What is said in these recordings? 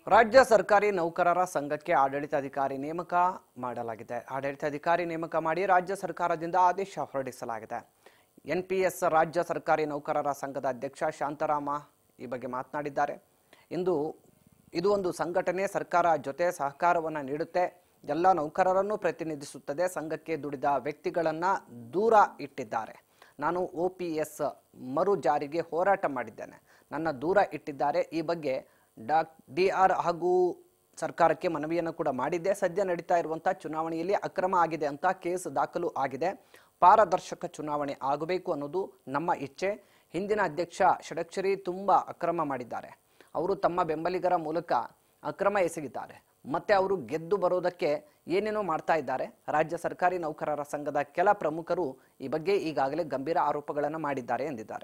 ರಾಜ್ಯ ಸರ್ಕಾರಿ ನೌಕರರ ಸಂಘಕ್ಕೆ ಆಡಳಿತಾಧಿಕಾರಿ ನೇಮಕ ಮಾಡಲಾಗಿದೆ ಆಡಳಿತಾಧಿಕಾರಿ ನೇಮಕ ಮಾಡಿ ರಾಜ್ಯ ಸರ್ಕಾರದಿಂದ ಆದೇಶ ಹೊರಡಿಸಲಾಗಿದೆ ಎನ್ಪಿಎಸ್ ರಾಜ್ಯ ಸರ್ಕಾರಿ ನೌಕರರ ಸಂಘದ ಅಧ್ಯಕ್ಷ ಶಾಂತರಾಮ ಈ ಬಗ್ಗೆ ಮಾತನಾಡಿದ್ದಾರೆ ಇಂದು ಇದು ಒಂದು ಸಂಘಟನೆ ಸರ್ಕಾರ ಜೊತೆ ಸಹಕಾರವನ್ನು ನೀಡುತ್ತೆ ಎಲ್ಲ ನೌಕರರನ್ನು ಪ್ರತಿನಿಧಿಸುತ್ತದೆ ಸಂಘಕ್ಕೆ ದುಡಿದ ವ್ಯಕ್ತಿಗಳನ್ನ ದೂರ ಇಟ್ಟಿದ್ದಾರೆ ನಾನು ಒ ಪಿ ಎಸ್ ಮರು ಜಾರಿಗೆ ಹೋರಾಟ ಮಾಡಿದ್ದೇನೆ ನನ್ನ ದೂರ ಇಟ್ಟಿದ್ದಾರೆ ಈ ಬಗ್ಗೆ ಡಾಕ್ ಡಿ ಆರ್ ಹಾಗೂ ಸರ್ಕಾರಕ್ಕೆ ಮನವಿಯನ್ನು ಕೂಡ ಮಾಡಿದ್ದೆ ಸದ್ಯ ನಡೀತಾ ಇರುವಂತಹ ಚುನಾವಣೆಯಲ್ಲಿ ಅಕ್ರಮ ಆಗಿದೆ ಅಂತ ಕೇಸ್ ದಾಖಲು ಆಗಿದೆ ಪಾರದರ್ಶಕ ಚುನಾವಣೆ ಆಗಬೇಕು ಅನ್ನೋದು ನಮ್ಮ ಇಚ್ಛೆ ಹಿಂದಿನ ಅಧ್ಯಕ್ಷ ಷಡಕ್ಷರಿ ತುಂಬಾ ಅಕ್ರಮ ಮಾಡಿದ್ದಾರೆ ಅವರು ತಮ್ಮ ಬೆಂಬಲಿಗರ ಮೂಲಕ ಅಕ್ರಮ ಎಸಗಿದ್ದಾರೆ ಮತ್ತೆ ಅವರು ಗೆದ್ದು ಬರೋದಕ್ಕೆ ಏನೇನೋ ಮಾಡ್ತಾ ಇದ್ದಾರೆ ರಾಜ್ಯ ಸರ್ಕಾರಿ ನೌಕರರ ಸಂಘದ ಕೆಲ ಪ್ರಮುಖರು ಈ ಬಗ್ಗೆ ಈಗಾಗಲೇ ಗಂಭೀರ ಆರೋಪಗಳನ್ನು ಮಾಡಿದ್ದಾರೆ ಎಂದಿದ್ದಾರೆ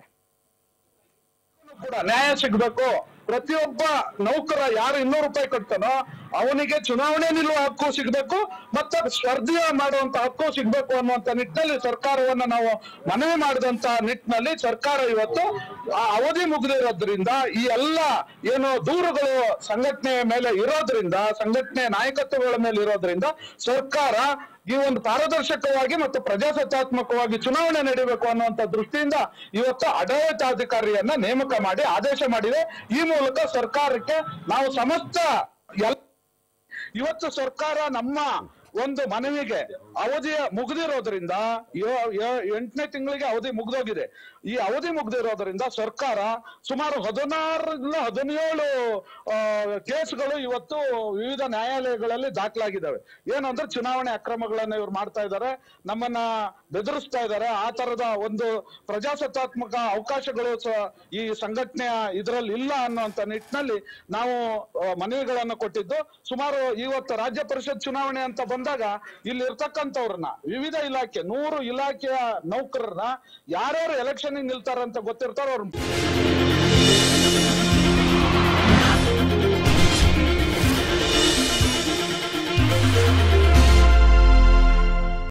ಕೂಡ ನ್ಯಾಯ ಸಿಗ್ಬೇಕು ಪ್ರತಿಯೊಬ್ಬ ನೌಕರ ಯಾರು ಇನ್ನೂರು ರೂಪಾಯಿ ಕಟ್ತಾನೋ ಅವನಿಗೆ ಚುನಾವಣೆ ನಿಲ್ಲುವ ಹಕ್ಕು ಸಿಗ್ಬೇಕು ಮತ್ತೆ ಸ್ಪರ್ಧೆ ಮಾಡುವಂತ ಹಕ್ಕು ಸಿಗ್ಬೇಕು ಅನ್ನುವಂತ ನಿಟ್ಟಿನಲ್ಲಿ ಸರ್ಕಾರವನ್ನ ನಾವು ಮನವಿ ಮಾಡಿದಂತ ನಿಟ್ಟಿನಲ್ಲಿ ಸರ್ಕಾರ ಇವತ್ತು ಆ ಅವಧಿ ಮುಗಿದಿರೋದ್ರಿಂದ ಈ ಎಲ್ಲ ಏನು ದೂರುಗಳು ಸಂಘಟನೆ ಮೇಲೆ ಇರೋದ್ರಿಂದ ಸಂಘಟನೆ ನಾಯಕತ್ವಗಳ ಮೇಲೆ ಇರೋದ್ರಿಂದ ಸರ್ಕಾರ ಈ ಒಂದು ಪಾರದರ್ಶಕವಾಗಿ ಮತ್ತು ಪ್ರಜಾಸತ್ತಾತ್ಮಕವಾಗಿ ಚುನಾವಣೆ ನಡೀಬೇಕು ಅನ್ನುವಂತ ದೃಷ್ಟಿಯಿಂದ ಇವತ್ತು ಆಡಳಿತಾಧಿಕಾರಿಯನ್ನ ನೇಮಕ ಮಾಡಿ ಆದೇಶ ಮಾಡಿದೆ ಈ ಮೂಲಕ ಸರ್ಕಾರಕ್ಕೆ ನಾವು ಸಮಸ್ತ ಎಲ್ಲ ಇವತ್ತು ಸರ್ಕಾರ ನಮ್ಮ ಒಂದು ಮನವಿಗೆ ಅವಧಿ ಮುಗ್ದಿರೋದ್ರಿಂದ ಯೋ- ಯೋ- ಎಂಟನೇ ತಿಂಗಳಿಗೆ ಅವಧಿ ಮುಗ್ದೋಗಿದೆ ಈ ಅವಧಿ ಮುಗ್ದಿರೋದ್ರಿಂದ ಸರ್ಕಾರ ಸುಮಾರು ಹದಿನಾರರಿಂದ ಹದಿನೇಳು ಆ, ಕೇಸ್ಗಳು ಇವತ್ತು ವಿವಿಧ ನ್ಯಾಯಾಲಯಗಳಲ್ಲಿ ದಾಖಲಾಗಿದ್ದಾವೆ ಏನಂದ್ರೆ ಚುನಾವಣೆ ಅಕ್ರಮಗಳನ್ನ ಇವ್ರು ಮಾಡ್ತಾ ಇದ್ದಾರೆ ನಮ್ಮನ್ನ ಬೆದರಿಸ್ತಾ ಇದ್ದಾರೆ ಆ ತರದ ಒಂದು ಪ್ರಜಾಸತ್ತಾತ್ಮಕ ಅವಕಾಶಗಳು ಸ- ಈ ಸಂಘಟನೆಯ ಇದರಲ್ಲಿ ಇಲ್ಲ ಅನ್ನುವಂತ ನಿಟ್ಟಿನಲ್ಲಿ ನಾವು ಆ, ಮನವಿಗಳನ್ನ ಕೊಟ್ಟಿದ್ದು ಸುಮಾರು ಇವತ್ತು ರಾಜ್ಯ ಪರಿಷತ್ ಚುನಾವಣೆ ಅಂತ ಬಂದಾಗ ಇಲ್ಲಿ ಇರ್ತಕ್ಕಂಥವ್ರನ್ನ ವಿವಿಧ ಇಲಾಖೆ ನೂರು ಇಲಾಖೆಯ ನೌಕರರನ್ನ ಯಾರ್ಯಾರು ಎಲೆಕ್ಷನ್ ನಿಲ್ತಾರಂತ ಗೊತ್ತಿರ್ತಾರೋ ಅವ್ರ